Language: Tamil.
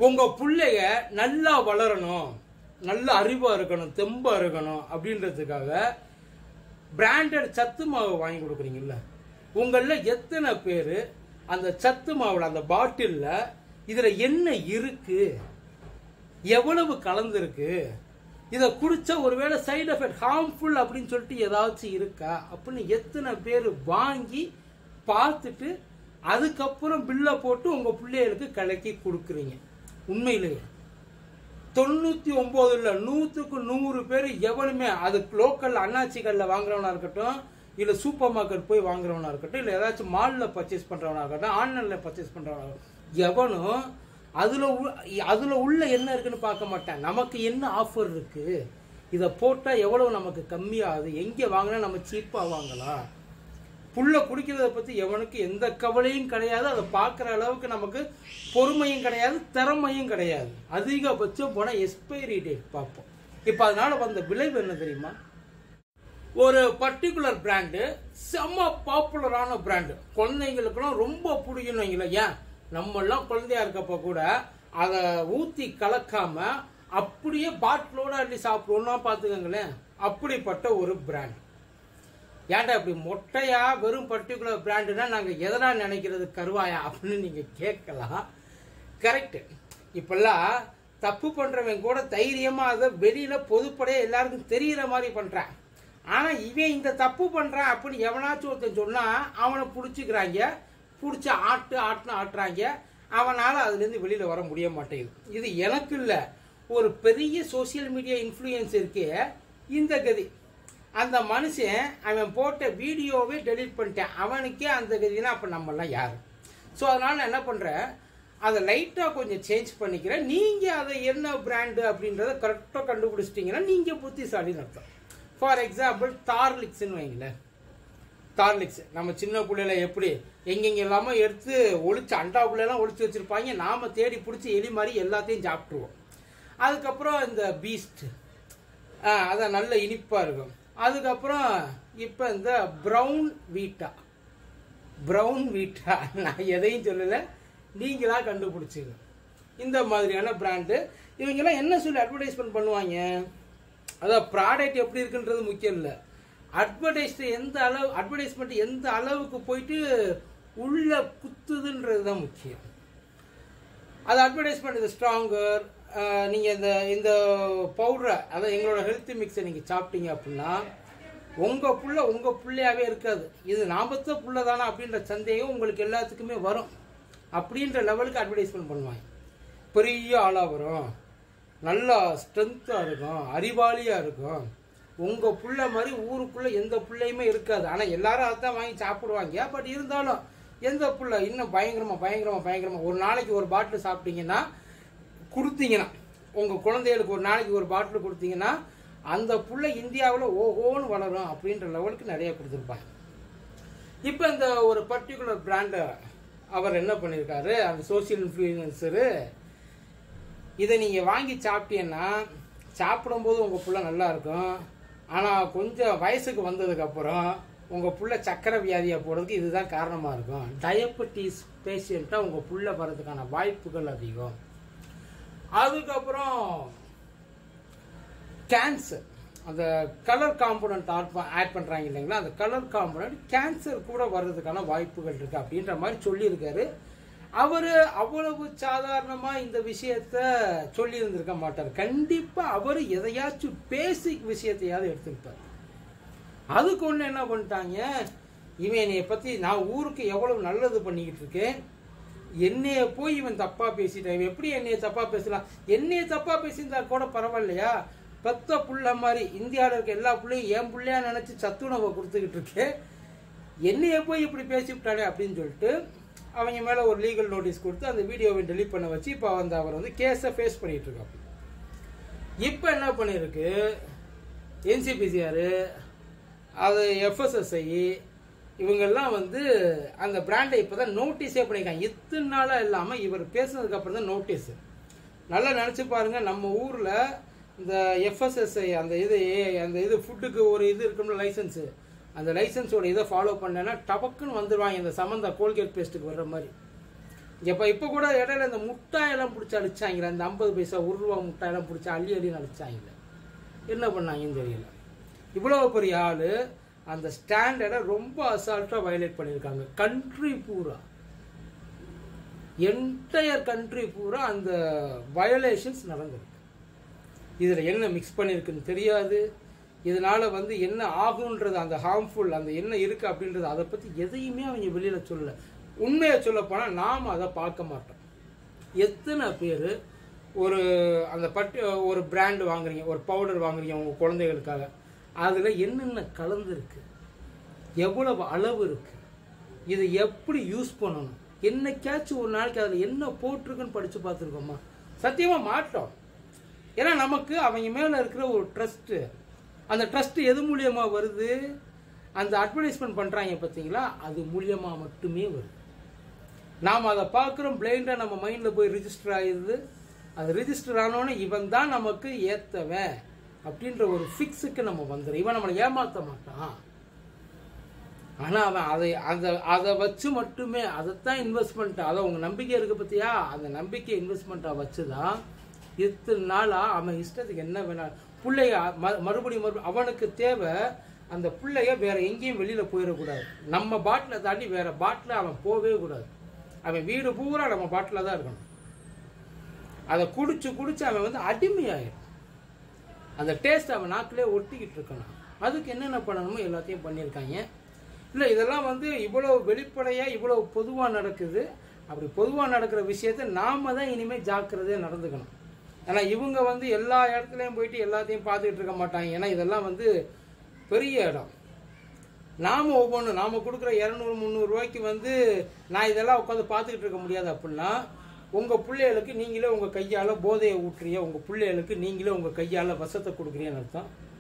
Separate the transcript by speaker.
Speaker 1: உங்க பிள்ளைய நல்லா வளரணும் நல்ல அறிவா இருக்கணும் தெம்பா இருக்கணும் அப்படின்றதுக்காக பிராண்டட் சத்து மாவு வாங்கி கொடுக்குறீங்கல்ல உங்கள எத்தனை பேர் அந்த சத்து மாவுல அந்த பாட்டில்ல இதுல என்ன இருக்கு எவ்வளவு கலந்துருக்கு இதை குடிச்சா ஒருவேளை சைடு எஃபெக்ட் ஹார்ம்ஃபுல் அப்படின்னு சொல்லிட்டு ஏதாச்சும் இருக்கா அப்படின்னு எத்தனை பேர் வாங்கி பார்த்துட்டு அதுக்கப்புறம் பில்லை போட்டு உங்க பிள்ளைகளுக்கு கலக்கி கொடுக்குறீங்க உண்மையிலேயே தொண்ணூத்தி ஒன்பதுல நூத்துக்கு நூறு பேர் எவனுமே அது லோக்கல் அண்ணாச்சிகள்ல வாங்குறவனா இருக்கட்டும் இல்ல சூப்பர் மார்க்கெட் போய் வாங்குறவனா இருக்கட்டும் இல்ல ஏதாச்சும் மால்ல பர்ச்சேஸ் பண்றவனா இருக்கட்டும் ஆன்லைன்ல பர்ச்சேஸ் பண்றவனா இருக்கட்டும் எவனும் அதுல உ- அதுல உள்ள என்ன இருக்குன்னு பார்க்க மாட்டான் நமக்கு என்ன ஆஃபர் இருக்கு இதை போட்டா எவ்வளவு நமக்கு கம்மியாகுது எங்க வாங்கினா நம்ம சீப்பா வாங்கலாம் புல்ல குடிக்கிறத பத்தி எவனுக்கு எந்த கவலையும் கிடையாது அதை பார்க்குற அளவுக்கு நமக்கு பொறுமையும் கிடையாது திறமையும் கிடையாது அதிகபட்சம் போனா எக்ஸ்பைரி டேட் பார்ப்போம் இப்போ அதனால வந்த விளைவு என்ன தெரியுமா ஒரு பர்டிகுலர் பிராண்டு செம்ம பாப்புலரான பிராண்டு குழந்தைங்களுக்குலாம் ரொம்ப பிடிக்கணும் வைங்கள ஏன் நம்மெல்லாம் குழந்தையா இருக்கப்ப கூட அதை ஊத்தி கலக்காம அப்படியே பாட்டிலோட அள்ளி சாப்பிடுவோம்னா பார்த்துக்கோங்களேன் அப்படிப்பட்ட ஒரு பிராண்ட் ஏன்டா இப்படி மொட்டையா வெறும் பர்டிகுலர் பிராண்டுனா நாங்க எதனா நினைக்கிறது கருவாயா அப்படின்னு நீங்க கேட்கலாம் கரெக்ட் இப்பெல்லாம் தப்பு பண்றவன் கூட தைரியமா அதை வெளியில பொதுப்படையா எல்லாருக்கும் தெரியற மாதிரி பண்றான் ஆனா இவன் இந்த தப்பு பண்றான் அப்படின்னு எவனாச்சும் ஒருத்தன் சொன்னா அவனை புடிச்சுக்கிறாங்க புடிச்ச ஆட்டு ஆட்டுன்னு ஆட்டுறாங்க அவனால அதுல இருந்து வெளியில வர முடிய மாட்டேங்குது இது எனக்கு இல்ல ஒரு பெரிய சோசியல் மீடியா இன்ஃப்ளூயன்ஸ் இருக்கே இந்த கதி அந்த மனுஷன் அவன் போட்ட வீடியோவே டெலீட் பண்ணிட்டேன் அவனுக்கே அந்த கதினா அப்போ நம்மலாம் யார் ஸோ அதனால நான் என்ன பண்ணுறேன் அதை லைட்டாக கொஞ்சம் சேஞ்ச் பண்ணிக்கிறேன் நீங்கள் அதை என்ன பிராண்டு அப்படின்றத கரெக்டாக கண்டுபிடிச்சிட்டிங்கன்னா நீங்கள் புத்திசாலின்னு அர்த்தம் ஃபார் எக்ஸாம்பிள் தார்லிக்ஸ்ன்னு வைங்களேன் தார்லிக்ஸ் நம்ம சின்ன பிள்ளைல எப்படி எங்கெங்க இல்லாம எடுத்து ஒளிச்சு அண்டாக்குள்ளெல்லாம் ஒளிச்சு வச்சிருப்பாங்க நாம தேடி பிடிச்சி எலி மாதிரி எல்லாத்தையும் சாப்பிட்ருவோம் அதுக்கப்புறம் இந்த பீஸ்ட் அதான் நல்ல இனிப்பா இருக்கும் அதுக்கப்புறம் இப்போ இந்த ப்ரௌன் வீட்டா ப்ரௌன் வீட்டா நான் எதையும் சொல்லலை நீங்களா கண்டுபிடிச்சிங்க இந்த மாதிரியான பிராண்டு இவங்கெல்லாம் என்ன சொல்லி அட்வர்டைஸ்மெண்ட் பண்ணுவாங்க அதான் ப்ராடக்ட் எப்படி இருக்குன்றது முக்கியம் இல்லை அட்வர்டைஸ் எந்த அளவு அட்வர்டைஸ்மெண்ட் எந்த அளவுக்கு போயிட்டு உள்ள குத்துதுன்றது தான் முக்கியம் அது அட்வர்டைஸ்மெண்ட் இது ஸ்ட்ராங்கர் நீங்கள் இந்த இந்த பவுடரை அதாவது எங்களோட ஹெல்த் மிக்ஸை நீங்கள் சாப்பிட்டீங்க அப்படின்னா உங்கள் புள்ள உங்கள் பிள்ளையாவே இருக்காது இது நாமத்த புள்ள தானா அப்படின்ற சந்தேகம் உங்களுக்கு எல்லாத்துக்குமே வரும் அப்படின்ற லெவலுக்கு அட்வர்டைஸ்மெண்ட் பண்ணுவாங்க பெரிய ஆளாக வரும் நல்லா ஸ்ட்ரென்த்தாக இருக்கும் அறிவாளியாக இருக்கும் உங்கள் புள்ள மாதிரி ஊருக்குள்ளே எந்த பிள்ளையுமே இருக்காது ஆனால் எல்லாரும் அதான் வாங்கி சாப்பிடுவாங்க பட் இருந்தாலும் எந்த புள்ள இன்னும் பயங்கரமா பயங்கரமா பயங்கரமா ஒரு நாளைக்கு ஒரு பாட்டில் சாப்பிட்டீங்கன்னா கொடுத்தீங்கன்னா உங்கள் குழந்தைகளுக்கு ஒரு நாளைக்கு ஒரு பாட்டில் கொடுத்தீங்கன்னா அந்த புள்ள இந்தியாவில் ஓஹோன்னு வளரும் அப்படின்ற லெவலுக்கு நிறைய கொடுத்துருப்பாங்க இப்போ இந்த ஒரு பர்டிகுலர் பிராண்டை அவர் என்ன பண்ணியிருக்காரு அந்த சோசியல் இன்ஃப்ளூயன்சரு இதை நீங்கள் வாங்கி சாப்பிட்டீங்கன்னா சாப்பிடும்போது உங்கள் புள்ள நல்லா இருக்கும் ஆனால் கொஞ்சம் வயசுக்கு வந்ததுக்கப்புறம் உங்கள் புள்ள சக்கரை வியாதியாக போகிறதுக்கு இதுதான் காரணமாக இருக்கும் டயபெட்டிஸ் பேஷண்ட்டாக உங்கள் புள்ள வர்றதுக்கான வாய்ப்புகள் அதிகம் அதுக்கப்புறம் கேன்சர் அந்த கலர் காம்பனண்ட் ஆட் பண்ணுறாங்க இல்லைங்களா அந்த கலர் காம்பனண்ட் கேன்சர் கூட வர்றதுக்கான வாய்ப்புகள் இருக்கு அப்படின்ற மாதிரி சொல்லியிருக்காரு அவர் அவ்வளவு சாதாரணமா இந்த விஷயத்த சொல்லி இருந்திருக்க மாட்டார் கண்டிப்பா அவர் எதையாச்சும் பேசிக் விஷயத்தையாவது எடுத்துக்கிட்டார் அதுக்கு ஒண்ணு என்ன பண்ணிட்டாங்க இவன் என்னைய பத்தி நான் ஊருக்கு எவ்வளவு நல்லது பண்ணிக்கிட்டு இருக்கேன் என்னைய போய் இவன் தப்பா பேசிட்டான் இவன் எப்படி என்னைய தப்பா பேசலாம் என்னைய தப்பா பேசியிருந்தா கூட பரவாயில்லையா பெத்த புள்ள மாதிரி இந்தியாவில் இருக்க எல்லா பிள்ளையும் என் பிள்ளையா நினைச்சு சத்துணவை கொடுத்துக்கிட்டு இருக்கேன் என்னைய போய் இப்படி பேசிவிட்டானே அப்படின்னு சொல்லிட்டு அவங்க மேல ஒரு லீகல் நோட்டீஸ் கொடுத்து அந்த வீடியோவை டெலீட் பண்ண வச்சு இப்போ வந்து அவர் வந்து கேஸை ஃபேஸ் பண்ணிட்டு இருக்காரு இப்போ என்ன பண்ணியிருக்கு என்சிபிசிஆர் அது எஃப்எஸ்எஸ்ஐ இவங்கெல்லாம் வந்து அந்த பிராண்டை இப்போ தான் நோட்டீஸே பண்ணியிருக்காங்க இத்தனை நாளாக இல்லாமல் இவர் பேசுனதுக்கு அப்புறம் தான் நோட்டீஸ் நல்லா நினச்சி பாருங்க நம்ம ஊரில் இந்த எஃப்எஸ்எஸ்ஐ அந்த இது அந்த இது ஃபுட்டுக்கு ஒரு இது இருக்கும்ல லைசன்ஸு அந்த லைசன்ஸோட இதை ஃபாலோ பண்ணேன்னா டபக்குன்னு வந்துடுவாங்க இந்த சமந்தா கோல்கேட் பேஸ்ட்டுக்கு வர்ற மாதிரி இப்போ இப்போ கூட இடையில இந்த முட்டாயெல்லாம் பிடிச்சி அழிச்சாங்களே அந்த ஐம்பது பைசா ஒரு ரூபா முட்டாயெல்லாம் பிடிச்சி அள்ளி அள்ளி அழிச்சாங்களே என்ன பண்ணாங்கன்னு தெரியல இவ்வளோ பெரிய ஆள் அந்த ஸ்டாண்டர்டை ரொம்ப அசால்ட்டாக வயலேட் பண்ணியிருக்காங்க கண்ட்ரி பூரா என்டையர் கண்ட்ரி பூரா அந்த வயலேஷன்ஸ் நடந்திருக்கு இதில் என்ன மிக்ஸ் பண்ணியிருக்குன்னு தெரியாது இதனால வந்து என்ன ஆகுன்றது அந்த ஹார்ம்ஃபுல் அந்த என்ன இருக்கு அப்படின்றது அதை பற்றி எதையுமே அவங்க வெளியில் சொல்லல உண்மையை சொல்ல போனால் நாம் அதை பார்க்க மாட்டோம் எத்தனை பேர் ஒரு அந்த பட்டு ஒரு பிராண்ட் வாங்குறீங்க ஒரு பவுடர் வாங்குறீங்க உங்கள் குழந்தைகளுக்காக அதில் என்னென்ன கலந்துருக்கு எவ்வளவு அளவு இருக்கு இதை எப்படி யூஸ் பண்ணணும் என்னைக்காச்சும் ஒரு நாளைக்கு அதில் என்ன போட்டிருக்குன்னு படித்து பார்த்துருக்கோமா சத்தியமாக மாட்டோம் ஏன்னா நமக்கு அவங்க மேலே இருக்கிற ஒரு ட்ரஸ்ட்டு அந்த ட்ரஸ்ட் எது மூலியமாக வருது அந்த அட்வர்டைஸ்மெண்ட் பண்ணுறாங்க பார்த்தீங்களா அது மூலியமாக மட்டுமே வருது நாம் அதை பார்க்குறோம் பிளைண்டாக நம்ம மைண்டில் போய் ரிஜிஸ்டர் ஆகிடுது அது ரிஜிஸ்டர் ஆனோடனே இவன் தான் நமக்கு ஏற்றவன் அப்படின்ற ஒரு ஃபிக்ஸுக்கு நம்ம வந்துடும் இவன் நம்மளை ஏமாற்ற மாட்டான் ஆனால் அவன் அதை அந்த அதை வச்சு மட்டுமே அதைத்தான் இன்வெஸ்ட்மெண்ட் அதை உங்கள் நம்பிக்கை இருக்கு பார்த்தியா அந்த நம்பிக்கை இன்வெஸ்ட்மெண்ட்டாக வச்சு தான் இத்தனை நாளாக அவன் இஷ்டத்துக்கு என்ன வேணாலும் பிள்ளைய ம மறுபடியும் மறுபடியும் அவனுக்கு தேவை அந்த பிள்ளைய வேற எங்கேயும் வெளியில் போயிடக்கூடாது நம்ம பாட்டில் தாண்டி வேற பாட்டில் அவன் போகவே கூடாது அவன் வீடு பூரா நம்ம பாட்டில் தான் இருக்கணும் அதை குடிச்சு குடிச்சு அவன் வந்து அடிமையாயிடும் அந்த டேஸ்ட் அவன் நாக்கிலே ஒட்டிக்கிட்டு இருக்கணும் அதுக்கு என்னென்ன பண்ணணுமோ எல்லாத்தையும் பண்ணியிருக்காங்க இல்லை இதெல்லாம் வந்து இவ்வளோ வெளிப்படையாக இவ்வளோ பொதுவாக நடக்குது அப்படி பொதுவாக நடக்கிற விஷயத்த நாம தான் இனிமேல் ஜாக்கிரதையாக நடந்துக்கணும் ஏன்னா இவங்க வந்து எல்லா இடத்துலையும் போயிட்டு எல்லாத்தையும் பார்த்துக்கிட்டு இருக்க மாட்டாங்க ஏன்னா இதெல்லாம் வந்து பெரிய இடம் நாம் ஒவ்வொன்றும் நாம் கொடுக்குற இரநூறு முந்நூறுரூவாய்க்கு வந்து நான் இதெல்லாம் உட்காந்து பார்த்துக்கிட்டு இருக்க முடியாது அப்படின்னா உங்கள் பிள்ளைகளுக்கு நீங்களே உங்கள் கையால் போதையை ஊட்டுறிய உங்கள் பிள்ளைகளுக்கு நீங்களே உங்கள் கையால் வசத்தை கொடுக்குறீங்கன்னு அர்த்தம்